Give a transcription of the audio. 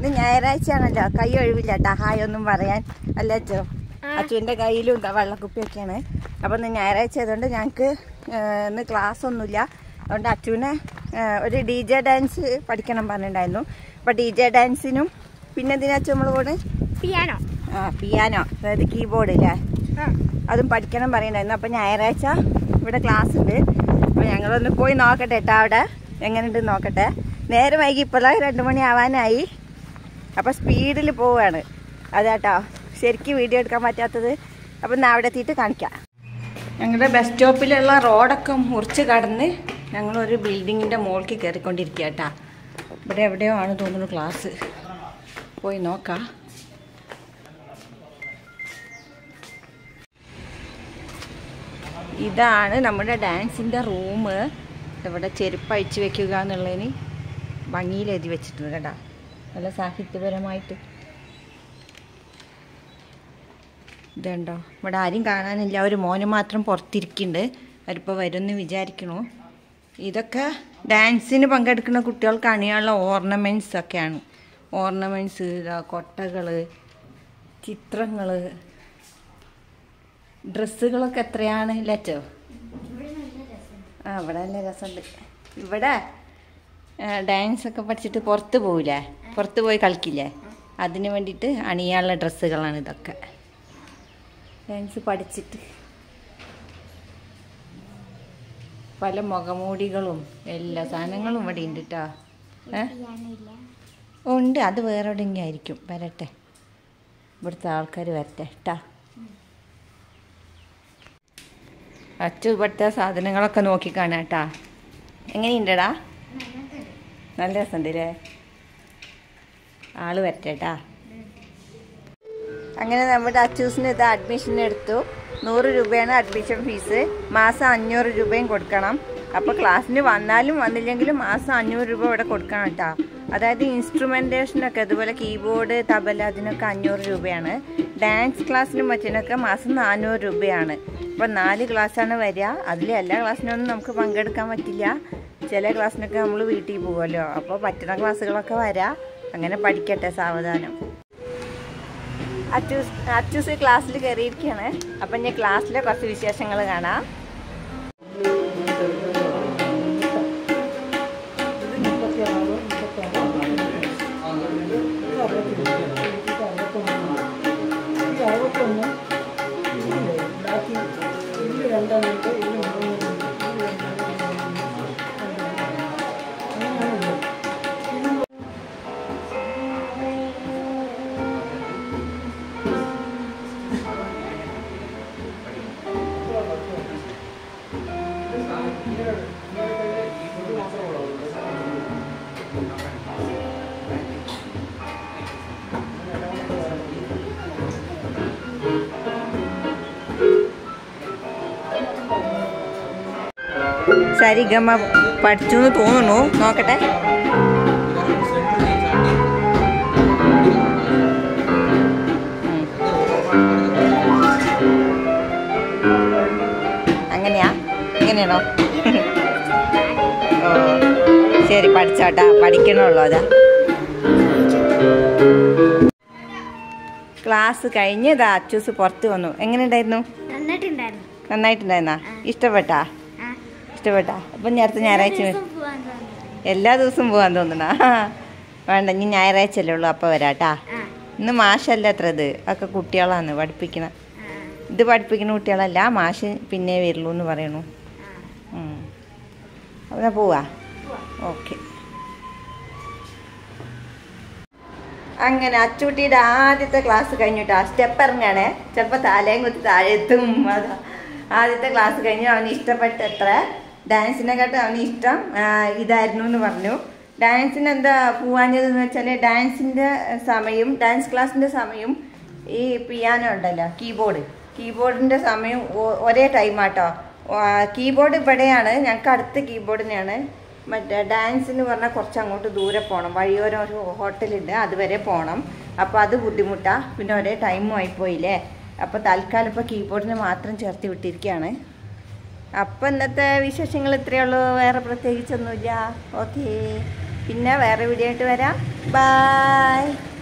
ഇന്ന് ഞായറാഴ്ചയാണല്ലോ കൈ ഒഴിവില്ല കേട്ടോ ഹായ് ഒന്നും പറയാൻ അല്ല അച്ഛോ അച്ഛൻ്റെ കയ്യിലും ഇതാ വെള്ളക്കുപ്പിയൊക്കെയാണ് അപ്പം ഇന്ന് ഞായറാഴ്ച ആയതുകൊണ്ട് ഞങ്ങൾക്ക് ഇന്ന് ക്ലാസ് ഒന്നുമില്ല അതുകൊണ്ട് അച്ഛനെ ഒരു ഡി ജെ ഡാൻസ് പഠിക്കണം പറഞ്ഞിട്ടുണ്ടായിരുന്നു അപ്പം ഡി ജെ ഡാൻസിനും പിന്നെ എന്തിനാ അച്ഛൻ നമ്മൾ പോണ് പിയാനോ ആ പിയാനോ അതായത് കീബോർഡ് ഇല്ലേ അതും പഠിക്കണം പറയുന്നുണ്ടായിരുന്നു അപ്പം ഞായറാഴ്ച ഇവിടെ ക്ലാസ് ഉണ്ട് അപ്പം ഞങ്ങളൊന്ന് പോയി നോക്കട്ടെ കേട്ടോ അവിടെ എങ്ങനെയുണ്ട് നോക്കട്ടെ നേരെ വൈകി ഇപ്പോഴാണ് രണ്ട് മണി ആവാനായി അപ്പം സ്പീഡിൽ പോവുകയാണ് അതാട്ടോ ശരിക്കും വീഡിയോ എടുക്കാൻ പറ്റാത്തത് അപ്പം ഞാൻ അവിടെ എത്തിയിട്ട് കാണിക്കാം ഞങ്ങളുടെ ബസ് സ്റ്റോപ്പിലുള്ള റോഡൊക്കെ മുറിച്ച് കടന്ന് ഞങ്ങളൊരു ബിൽഡിങ്ങിൻ്റെ മുകളിലേക്ക് കയറിക്കൊണ്ടിരിക്കുക കേട്ടാ ഇവിടെ എവിടെയോ ആണ് തോന്നുന്നു ക്ലാസ് പോയി നോക്കാം ഇതാണ് നമ്മുടെ ഡാൻസിൻ്റെ റൂം ഇവിടെ ചെരുപ്പ് അഴിച്ചു വെക്കുക എന്നുള്ളതിന് ഭംഗിയിൽ എഴുതി വെച്ചിട്ടുണ്ട് കേട്ടോ നല്ല സാഹിത്യപരമായിട്ട് ഇതുണ്ടോ ഇവിടെ ആരും കാണാനില്ല ഒരു മോന് മാത്രം പുറത്തിരിക്കുന്നുണ്ട് അവരിപ്പോൾ വരുമെന്ന് വിചാരിക്കണു ഇതൊക്കെ ഡാൻസിന് പങ്കെടുക്കുന്ന കുട്ടികൾക്ക് അണിയാനുള്ള ഓർണമെൻറ്റ്സ് ഒക്കെയാണ് ഓർണമെൻറ്റ്സ് ഇതാ കൊട്ടകൾ ചിത്രങ്ങൾ ഡ്രസ്സുകളൊക്കെ എത്രയാണ് ലച്ചോ ആ ഇവിടെ നല്ല രസമുണ്ട് ഇവിടെ ഡാൻസ് ഒക്കെ പഠിച്ചിട്ട് പുറത്ത് പോവില്ലേ പുറത്ത് പോയി കളിക്കില്ലേ അതിന് വേണ്ടിയിട്ട് അണിയാനുള്ള ഡ്രസ്സുകളാണ് ഇതൊക്കെ ഡാൻസ് പഠിച്ചിട്ട് പല മുഖമൂടികളും എല്ലാ സാധനങ്ങളും ഇവിടെ ഉണ്ട് കേട്ടോ ഏ ഉണ്ട് അത് വേറെ എവിടെയെങ്കിലും ആയിരിക്കും വരട്ടെ ഇവിടുത്തെ ആൾക്കാർ വരട്ടെ കേട്ടാ അച്ചു ഇവിടുത്തെ സാധനങ്ങളൊക്കെ നോക്കി കാണാം കേട്ടാ എങ്ങനെയുണ്ടടാ നല്ല രസമുണ്ടല്ലേ ആള് വരട്ടെട്ടാ അങ്ങനെ നമ്മുടെ അച്ചൂസിന് ഇത് അഡ്മിഷൻ എടുത്തു നൂറ് രൂപയാണ് അഡ്മിഷൻ ഫീസ് മാസം അഞ്ഞൂറ് രൂപയും കൊടുക്കണം അപ്പോൾ ക്ലാസ്സിന് വന്നാലും വന്നില്ലെങ്കിലും മാസം അഞ്ഞൂറ് രൂപ ഇവിടെ കൊടുക്കണം കേട്ടോ അതായത് ഇൻസ്ട്രുമെൻറ്റേഷനൊക്കെ അതുപോലെ കീബോർഡ് തബല അതിനൊക്കെ അഞ്ഞൂറ് രൂപയാണ് ഡാൻസ് ക്ലാസ്സിനും മറ്റിനൊക്കെ മാസം നാനൂറ് രൂപയാണ് അപ്പോൾ നാല് ക്ലാസ്സാണ് വരിക അതിൽ എല്ലാ ക്ലാസ്സിനൊന്നും നമുക്ക് പങ്കെടുക്കാൻ പറ്റില്ല ചില ക്ലാസ്സിനൊക്കെ നമ്മൾ വീട്ടിൽ പോകുമല്ലോ അപ്പോൾ പറ്റുന്ന ക്ലാസ്സുകളൊക്കെ വരാം അങ്ങനെ പഠിക്കട്ടെ സാവധാനം അച്ചൂസ് അച്ചൂസ് ക്ലാസ്സിൽ കയറിയിരിക്കുകയാണ് അപ്പം ഞാൻ ക്ലാസ്സിലെ കുറച്ച് വിശേഷങ്ങൾ കാണാം സരിഗമ പഠിച്ചു എന്ന് തോന്നുന്നു നോക്കട്ടെ അങ്ങനെയാ എങ്ങനെയാണോ ഓ ശരി പഠിച്ചോട്ടാ പഠിക്കണുള്ളൂ അതാ ക്ലാസ് കഴിഞ്ഞ് ഇതാ അച്ചൂസ് പുറത്ത് വന്നു എങ്ങനെ ഉണ്ടായിരുന്നു നന്നായിട്ടുണ്ടായിരുന്നു നന്നായിട്ടുണ്ടായിരുന്നാ ഇഷ്ടപ്പെട്ടാ ആ. ഇഷ്ടപ്പെട്ടാ അപ്പം ഞാൻ അടുത്ത ഞായറാഴ്ച വരും. ദിവസവും പോവാൻ തോന്നുന്നു. എല്ലാ ദിവസവും പോകാൻ തോന്നണ വേണ്ട ഇനി ഞായറാഴ്ച അല്ലേ ഉള്ളൂ അപ്പോൾ വരാട്ടാ ആ, ഇന്ന് മാഷല്ല അത്ര ഇത് ഒക്കെ കുട്ടികളാണ് പഠിപ്പിക്കണ ആ, ഇത് പഠിപ്പിക്കുന്ന കുട്ടികളല്ല മാഷ് പിന്നെ വരുള്ളൂ എന്ന് പറയണു ആ. ഉം. അപ്പോൾ പോവാ ഓക്കെ അങ്ങനെ അച്ചുകുട്ടിയുടെ ആദ്യത്തെ ക്ലാസ് കഴിഞ്ഞിട്ട് ആ സ്റ്റെപ്പ് ഇറങ്ങാണേ ചിലപ്പോൾ തലയും കുത്തി താഴെ എത്തും അതാ ആദ്യത്തെ ക്ലാസ് കഴിഞ്ഞ് അവന് ഇഷ്ടപ്പെട്ട എത്ര ഡാൻസിനെക്കാട്ടും അവന് ഇഷ്ടം ആ, ഇതായിരുന്നു എന്ന് പറഞ്ഞു ഡാൻസിന് എന്താ പോവാഞ്ഞതെന്ന് വെച്ചാൽ ഡാൻസിൻ്റെ സമയം ഡാൻസ് ക്ലാസ്സിൻ്റെ സമയം ഈ പിയാനോ ഉണ്ടല്ലോ കീബോർഡ് കീബോർഡിൻ്റെ സമയം ഒ- ഒരേ ടൈമാട്ടോ കീബോർഡ് ഇവിടെയാണ് ഞങ്ങൾക്ക് അടുത്ത കീബോർഡിനെയാണ് മറ്റേ ഡാൻസ് എന്ന് പറഞ്ഞാൽ കുറച്ച് അങ്ങോട്ട് ദൂരെ പോകണം വഴിയോരം ഒരു ഹോട്ടലുണ്ട് അതുവരെ പോകണം അപ്പോൾ അത് ബുദ്ധിമുട്ടാ പിന്നെ ഒരേ ടൈമും ആയിപ്പോയില്ലേ അപ്പോൾ തൽക്കാലം ഇപ്പോൾ കീബോർഡിന് മാത്രം ചേർത്ത് വിട്ടിരിക്കുകയാണ് അപ്പം ഇന്നത്തെ വിശേഷങ്ങൾ ഇത്രയേ ഉള്ളൂ വേറെ പ്രത്യേകിച്ചൊന്നുമില്ല ഓക്കേ പിന്നെ വേറെ വീഡിയോ ആയിട്ട് വരാം ബായ്